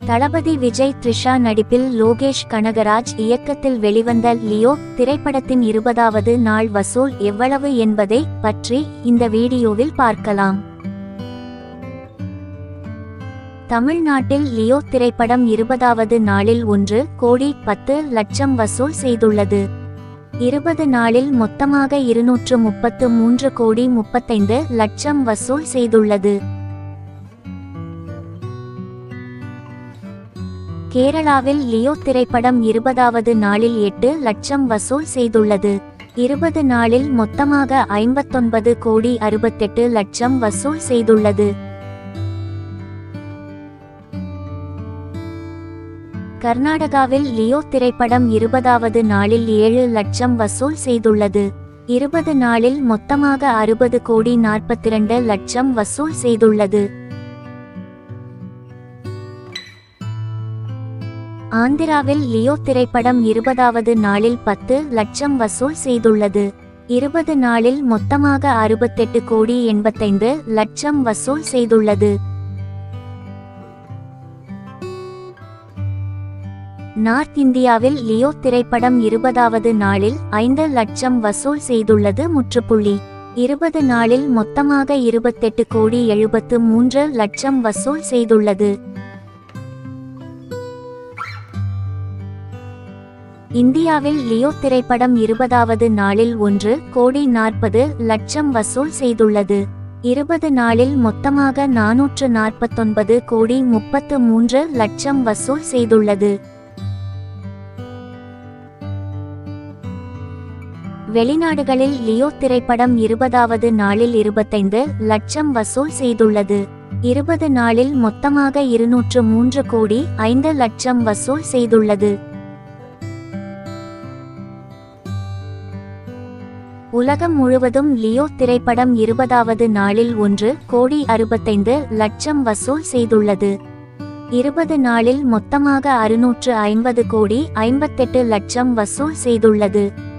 தளபதி விஜய் த்ரிஷா நடிப்பில் லோகேஷ் கனகராஜ் இயக்கத்தில் வெளிவந்த லியோ திரைப்படத்தின் இருபதாவது நாள் வசூல் எவ்வளவு என்பதை பற்றி இந்த வீடியோவில் பார்க்கலாம் தமிழ்நாட்டில் லியோ திரைப்படம் இருபதாவது நாளில் ஒன்று கோடி பத்து லட்சம் வசூல் செய்துள்ளது இருபது நாளில் மொத்தமாக இருநூற்று முப்பத்து மூன்று கோடி முப்பத்தைந்து லட்சம் வசூல் செய்துள்ளது கேரளாவில் லியோ திரைப்படம் இருபதாவது நாளில் எட்டு லட்சம் வசூல் செய்துள்ளது இருபது நாளில் மொத்தமாக ஐம்பத்தொன்பது கோடி அறுபத்தெட்டு லட்சம் வசூல் செய்துள்ளது கர்நாடகாவில் லியோ திரைப்படம் இருபதாவது நாளில் ஏழு லட்சம் வசூல் செய்துள்ளது இருபது நாளில் மொத்தமாக அறுபது கோடி நாற்பத்திரண்டு லட்சம் வசூல் செய்துள்ளது ஆந்திராவில் லியோ திரைப்படம் இருபதாவது நாளில் பத்து லட்சம் வசூல் செய்துள்ளது இருபது நாளில் மொத்தமாக அறுபத்தெட்டு கோடி எண்பத்தைந்து லட்சம் வசூல் செய்துள்ளது நார்த் இந்தியாவில் லியோ திரைப்படம் இருபதாவது நாளில் ஐந்து லட்சம் வசூல் செய்துள்ளது முற்றுப்புள்ளி இருபது நாளில் மொத்தமாக இருபத்தெட்டு கோடி எழுபத்து மூன்று லட்சம் வசூல் செய்துள்ளது இந்தியாவில் லியோ திரைப்படம் இருபதாவது நாளில் ஒன்று கோடி நாற்பது லட்சம் வசூல் செய்துள்ளது இருபது நாளில் மொத்தமாக நாநூற்று நாற்பத்தொன்பது கோடி முப்பத்து மூன்று லட்சம் வசூல் செய்துள்ளது வெளிநாடுகளில் லியோ திரைப்படம் இருபதாவது நாளில் இருபத்தைந்து லட்சம் வசூல் செய்துள்ளது இருபது நாளில் மொத்தமாக இருநூற்று மூன்று கோடி ஐந்து லட்சம் வசூல் செய்துள்ளது உலகம் முழுவதும் லியோ திரைப்படம் இருபதாவது நாளில் ஒன்று கோடி அறுபத்தைந்து லட்சம் வசூல் செய்துள்ளது இருபது நாளில் மொத்தமாக அறுநூற்று ஐம்பது கோடி ஐம்பத்தெட்டு லட்சம் வசூல் செய்துள்ளது